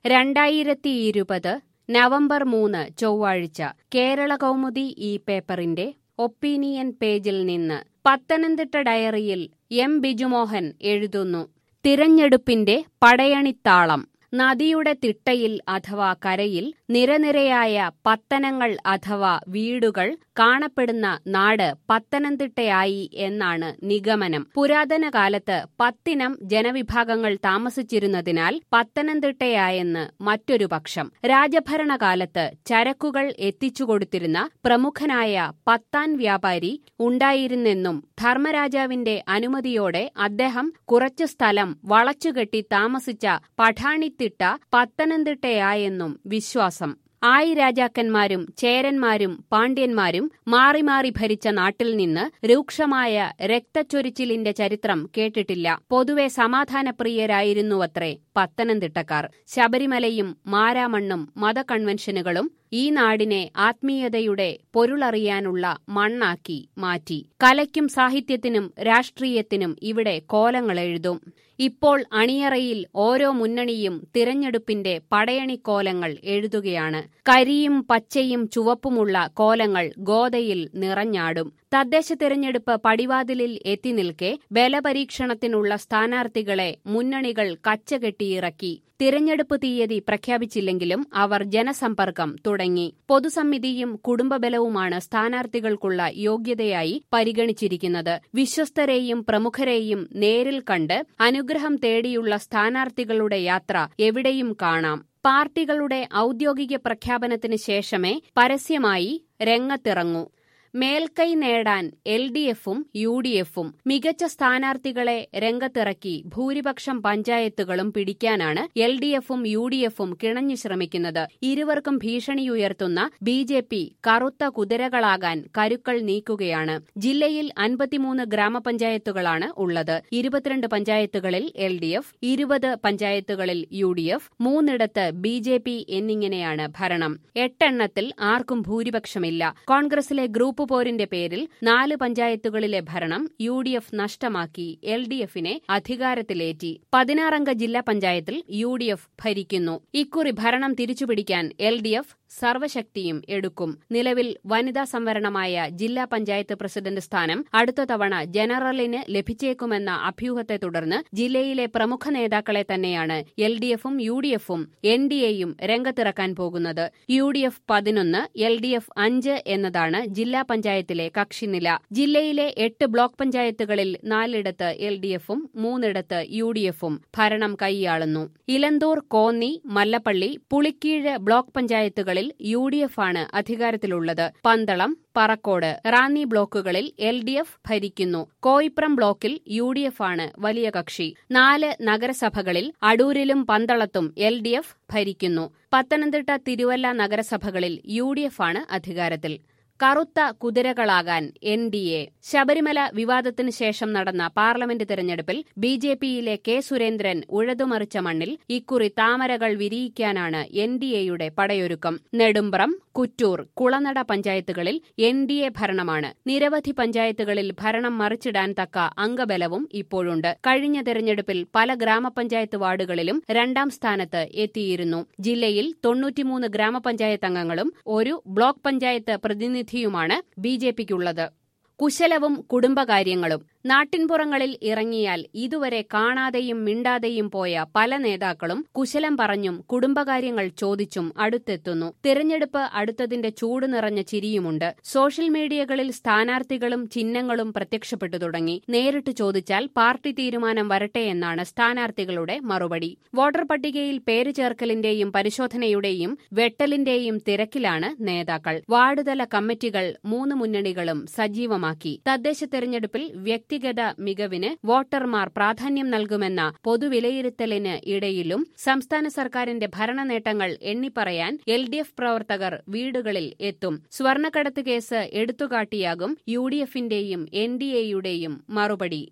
രണ്ടായിരത്തി ഇരുപത് നവംബർ മൂന്ന് ചൊവ്വാഴ്ച കേരള കൗമുദി ഈ പേപ്പറിന്റെ ഒപ്പീനിയൻ പേജിൽ നിന്ന് പത്തനംതിട്ട ഡയറിയിൽ എം ബിജുമോഹൻ എഴുതുന്നു തിരഞ്ഞെടുപ്പിന്റെ പടയണിത്താളം നദിയുടെ തിട്ടയിൽ അഥവാ കരയിൽ നിരനിരയായ പത്തനങ്ങൾ അഥവാ വീടുകൾ കാണപ്പെടുന്ന നാട് പത്തനംതിട്ടയായി എന്നാണ് നിഗമനം പുരാതന കാലത്ത് പത്തിനം ജനവിഭാഗങ്ങൾ താമസിച്ചിരുന്നതിനാൽ പത്തനംതിട്ടയായെന്ന് മറ്റൊരു പക്ഷം രാജഭരണകാലത്ത് ചരക്കുകൾ എത്തിച്ചുകൊടുത്തിരുന്ന പ്രമുഖനായ പത്താൻ വ്യാപാരി ഉണ്ടായിരുന്നെന്നും ധർമ്മരാജാവിന്റെ അനുമതിയോടെ അദ്ദേഹം കുറച്ചു സ്ഥലം വളച്ചുകെട്ടി താമസിച്ച പഠാണിത്തിട്ട പത്തനംതിട്ടയായെന്നും വിശ്വാസം ആയി രാജാക്കന്മാരും ചേരന്മാരും പാണ്ഡ്യന്മാരും മാറി മാറി ഭരിച്ച നാട്ടിൽ നിന്ന് രൂക്ഷമായ രക്തച്ചൊരിച്ചിലിന്റെ ചരിത്രം കേട്ടിട്ടില്ല പൊതുവെ സമാധാനപ്രിയരായിരുന്നുവത്രേ പത്തനംതിട്ടക്കാർ ശബരിമലയും മാരാമണ്ണും മതകൺവെൻഷനുകളും ഈ നാടിനെ ആത്മീയതയുടെ പൊരുളറിയാനുള്ള മണ്ണാക്കി മാറ്റി കലയ്ക്കും സാഹിത്യത്തിനും രാഷ്ട്രീയത്തിനും ഇവിടെ കോലങ്ങളെഴുതും ഇപ്പോൾ അണിയറയിൽ ഓരോ മുന്നണിയും തിരഞ്ഞെടുപ്പിന്റെ പടയണിക്കോലങ്ങൾ എഴുതുകയാണ് കരിയും പച്ചയും ചുവപ്പുമുള്ള കോലങ്ങൾ ഗോതയിൽ നിറഞ്ഞാടും തദ്ദേശ തിരഞ്ഞെടുപ്പ് പടിവാതിലിൽ എത്തി നിൽക്കെ ബലപരീക്ഷണത്തിനുള്ള സ്ഥാനാർത്ഥികളെ മുന്നണികൾ കച്ചകെട്ടിയിറക്കി തിരഞ്ഞെടുപ്പ് തീയതി പ്രഖ്യാപിച്ചില്ലെങ്കിലും അവർ ജനസമ്പർക്കം തുടങ്ങി പൊതുസമിതിയും കുടുംബബലവുമാണ് സ്ഥാനാർത്ഥികൾക്കുള്ള യോഗ്യതയായി പരിഗണിച്ചിരിക്കുന്നത് വിശ്വസ്തരെയും പ്രമുഖരെയും നേരിൽ കണ്ട് അനുഗ്രഹം തേടിയുള്ള സ്ഥാനാർത്ഥികളുടെ യാത്ര എവിടെയും കാണാം പാർട്ടികളുടെ ഔദ്യോഗിക പ്രഖ്യാപനത്തിന് ശേഷമേ പരസ്യമായി രംഗത്തിറങ്ങൂ മേൽക്കൈ നേടാൻ എൽ ഡി എഫും യു ഡി എഫും മികച്ച സ്ഥാനാർത്ഥികളെ രംഗത്തിറക്കി ഭൂരിപക്ഷം പഞ്ചായത്തുകളും പിടിക്കാനാണ് എൽ ഡി എഫും യു ഡി എഫും കിണഞ്ഞു ശ്രമിക്കുന്നത് ഇരുവർക്കും ഭീഷണിയുയർത്തുന്ന ബി ജെ പി കറുത്ത കുതിരകളാകാൻ കരുക്കൾ നീക്കുകയാണ് ജില്ലയിൽ അൻപത്തിമൂന്ന് ഗ്രാമപഞ്ചായത്തുകളാണ് ഉള്ളത് ഇരുപത്തിരണ്ട് പഞ്ചായത്തുകളിൽ എൽ ഡി എഫ് ഇരുപത് പഞ്ചായത്തുകളിൽ യു ഡി എഫ് മൂന്നിടത്ത് ബി ജെ പി എന്നിങ്ങനെയാണ് ഭരണം എട്ടെണ്ണത്തിൽ ആർക്കും ഭൂരിപക്ഷമില്ല കോൺഗ്രസിലെ ഗ്രൂപ്പ് പോരിന്റെ പേരിൽ നാല് പഞ്ചായത്തുകളിലെ ഭരണം യു ഡി എഫ് നഷ്ടമാക്കി എൽ ഡി എഫിനെ അധികാരത്തിലേറ്റി പതിനാറംഗ ജില്ലാ പഞ്ചായത്തിൽ യു ഡി എഫ് ഭരിക്കുന്നു ഇക്കുറി ഭരണം തിരിച്ചുപിടിക്കാൻ എൽ ഡി എഫ് സർവശക്തിയും എടുക്കും നിലവിൽ വനിതാ സംവരണമായ ജില്ലാ പഞ്ചായത്ത് പ്രസിഡന്റ് സ്ഥാനം അടുത്ത തവണ ജനറലിന് ലഭിച്ചേക്കുമെന്ന അഭ്യൂഹത്തെ തുടർന്ന് ജില്ലയിലെ പ്രമുഖ നേതാക്കളെ തന്നെയാണ് എൽ ഡി എഫും യു ഡി എഫും എൻ ഡി എയും രംഗത്തിറക്കാൻ പോകുന്നത് യു ഡി എഫ് പതിനൊന്ന് എൽ ഡി എഫ് അഞ്ച് എന്നതാണ് ജില്ലാ പഞ്ചായത്തിലെ കക്ഷിനില ജില്ലയിലെ എട്ട് ബ്ലോക്ക് പഞ്ചായത്തുകളിൽ നാലിടത്ത് എൽ ഡി എഫും മൂന്നിടത്ത് യു ഡി എഫും ഭരണം കൈയാളുന്നു ഇലന്തൂർ കോന്നി മല്ലപ്പള്ളി പുളിക്കീഴ് ബ്ലോക്ക് പഞ്ചായത്തുകളിൽ യു ഡി എഫ് ആണ് അധികാരത്തിലുള്ളത് പന്തളം പറക്കോട് റാന്നി ബ്ലോക്കുകളിൽ എൽ ഡി എഫ് ഭരിക്കുന്നു കോയിപ്രം ബ്ലോക്കിൽ യു ഡി എഫ് ആണ് വലിയ കക്ഷി നാല് നഗരസഭകളിൽ അടൂരിലും പന്തളത്തും എൽ ഡി എഫ് ഭരിക്കുന്നു പത്തനംതിട്ട തിരുവല്ല നഗരസഭകളിൽ യു ഡി എഫ് ആണ് അധികാരത്തിൽ കറുത്ത കുതിരകളാകാൻ എൻ ഡി എ ശബരിമല വിവാദത്തിന് ശേഷം നടന്ന പാർലമെന്റ് തെരഞ്ഞെടുപ്പിൽ ബി ജെ പിയിലെ കെ സുരേന്ദ്രൻ ഉഴതുമറിച്ച മണ്ണിൽ ഇക്കുറി താമരകൾ വിരിയിക്കാനാണ് എൻ ഡി എയുടെ പടയൊരുക്കം നെടുമ്പ്രം കുറ്റൂർ കുളനട പഞ്ചായത്തുകളിൽ എൻ ഡി എ ഭരണമാണ് നിരവധി പഞ്ചായത്തുകളിൽ ഭരണം മറിച്ചിടാൻ തക്ക അംഗബലവും ഇപ്പോഴുണ്ട് കഴിഞ്ഞ തെരഞ്ഞെടുപ്പിൽ പല ഗ്രാമപഞ്ചായത്ത് വാർഡുകളിലും രണ്ടാം സ്ഥാനത്ത് എത്തിയിരുന്നു ജില്ലയിൽ തൊണ്ണൂറ്റിമൂന്ന് ഗ്രാമപഞ്ചായത്ത് അംഗങ്ങളും ഒരു ബ്ലോക്ക് പഞ്ചായത്ത് പ്രതിനിധിയുമാണ് ബി ജെ പിക്കുള്ളത് കുശലവും കുടുംബകാര്യങ്ങളും നാട്ടിൻപുറങ്ങളിൽ ഇറങ്ങിയാൽ ഇതുവരെ കാണാതെയും മിണ്ടാതെയും പോയ പല നേതാക്കളും കുശലം പറഞ്ഞും കുടുംബകാര്യങ്ങൾ ചോദിച്ചും അടുത്തെത്തുന്നു തിരഞ്ഞെടുപ്പ് അടുത്തതിന്റെ ചൂട് നിറഞ്ഞ ചിരിയുമുണ്ട് സോഷ്യൽ മീഡിയകളിൽ സ്ഥാനാർത്ഥികളും ചിഹ്നങ്ങളും പ്രത്യക്ഷപ്പെട്ടു തുടങ്ങി നേരിട്ട് ചോദിച്ചാൽ പാർട്ടി തീരുമാനം വരട്ടെ എന്നാണ് സ്ഥാനാർത്ഥികളുടെ മറുപടി വോട്ടർ പട്ടികയിൽ പേര് ചേർക്കലിന്റെയും പരിശോധനയുടെയും വെട്ടലിന്റെയും തിരക്കിലാണ് നേതാക്കൾ വാർഡുതല കമ്മിറ്റികൾ മൂന്ന് മുന്നണികളും സജീവമാക്കി തദ്ദേശ തെരഞ്ഞെടുപ്പിൽ വ്യക്തി വ്യക്തിഗത മികവിന് വോട്ടർമാർ പ്രാധാന്യം നൽകുമെന്ന പൊതുവിലയിരുത്തലിന് ഇടയിലും സംസ്ഥാന സർക്കാരിന്റെ ഭരണ നേട്ടങ്ങൾ എണ്ണിപ്പറയാൻ എൽ ഡി എഫ് പ്രവർത്തകർ വീടുകളിൽ എത്തും സ്വർണ്ണക്കടത്ത് കേസ് എടുത്തുകാട്ടിയാകും യു ഡി എഫിന്റെയും എൻ ഡി എയുടെയും മറുപടി